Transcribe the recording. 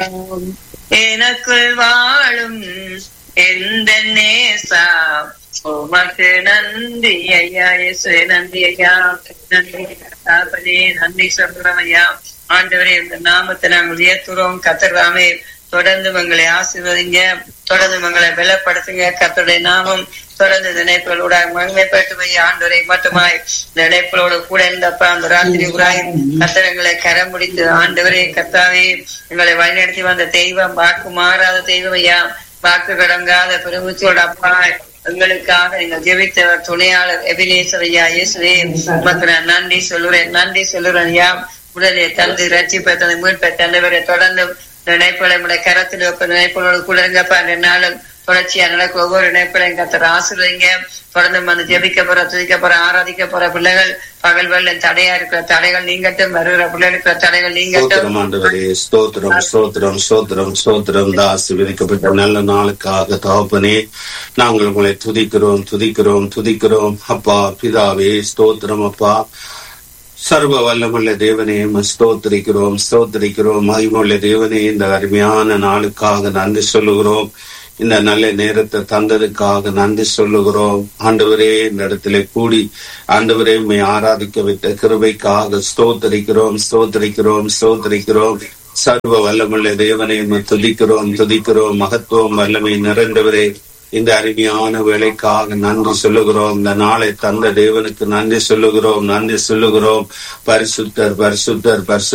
எனக்குள் வாழும் எந்த நேசா உமக்கு நன்றி ஐயா இயேசு நன்றி ஐயா நன்றி தாபனே நன்றி சொல்றோம் ஐயா ஆண்டவரே இந்த நாமத்தை நாங்கள் உயர்த்துறோம் கத்தர்வாமே தொடர்ந்து உங்களை ஆசீர்வதிங்க தொடர்ந்து உங்களை பலப்படுத்துங்க கத்தருடைய நாமம் தொடர்ந்து நினைப்புகளோட மகிமைப்பட்டு ஆண்டவரை மட்டுமாய் நினைப்புகளோட கூட இருந்தப்ப அந்த ராத்திரி உராய் கத்தரங்களை கரம் முடித்து ஆண்டவரே கத்தாவே எங்களை வழிநடத்தி வந்த தெய்வம் வாக்கு மாறாத தெய்வம் ஐயா வாக்கு கடங்காத பெருமிச்சோட அப்பா எங்களுக்காக நீங்கள் ஜெபித்தவர் துணையாளர் எபினேசர் ஐயா இயேசுவே உமக்கு நான் நன்றி சொல்லுறேன் நன்றி சொல்லுறேன் ஐயா உடனே தந்து ரட்சிப்பை தந்து மீட்பை தந்தவரை தொடர்ந்து நினைப்புகளை உடைய கரத்தில் வைப்ப நினைப்புகளோடு கூட இருங்கப்பா நாளும் தொடர்ச்சியா நடக்க ஒவ்வொரு நினைப்புகளையும் கத்தர் ஆசிர்வதிங்க தொடர்ந்து வந்து ஜெபிக்க போற துதிக்க போற ஆராதிக்க போற பிள்ளைகள் பகல் வெள்ளம் தடையா இருக்கிற தடைகள் நீங்கட்டும் வருகிற பிள்ளைகளுக்கு தடைகள் நீங்கட்டும் ஸ்தோத்திரம் ஆண்டவரே ஸ்தோத்திரம் ஸ்தோத்திரம் ஸ்தோத்திரம் ஸ்தோத்திரம் தாசி விதிக்கப்பட்ட நல்ல நாளுக்காக தகப்பனே நாங்கள் உங்களை துதிக்கிறோம் துதிக்கிறோம் துதிக்கிறோம் அப்பா பிதாவே ஸ்தோத்திரம் அப்பா சர்வ வல்லமுள்ள தேவனே உம்மை ஸ்தோத்திரிக்கிறோம் ஸ்தோத்திரிக்கிறோம் மகிமுள்ள தேவனே இந்த அருமையான நாளுக்காக நன்றி சொல்லுகிறோம் இந்த நல்ல நேரத்தை தந்ததுக்காக நன்றி சொல்லுகிறோம் ஆண்டவரே இந்த இடத்துல கூடி ஆண்டவரே உண்மை ஆராதிக்க வைத்த கிருபைக்காக ஸ்தோத்தரிக்கிறோம் ஸ்தோத்தரிக்கிறோம் ஸ்தோத்தரிக்கிறோம் சர்வ வல்லமுள்ள தேவனை உம்மை துதிக்கிறோம் துதிக்கிறோம் மகத்துவம் வல்லமை நிறைந்தவரே இந்த அருமையான வேலைக்காக நன்றி சொல்லுகிறோம் இந்த நாளை தந்த தேவனுக்கு நன்றி சொல்லுகிறோம் நன்றி சொல்லுகிறோம் பரிசுத்தர் பரிசுத்தர் பரிசு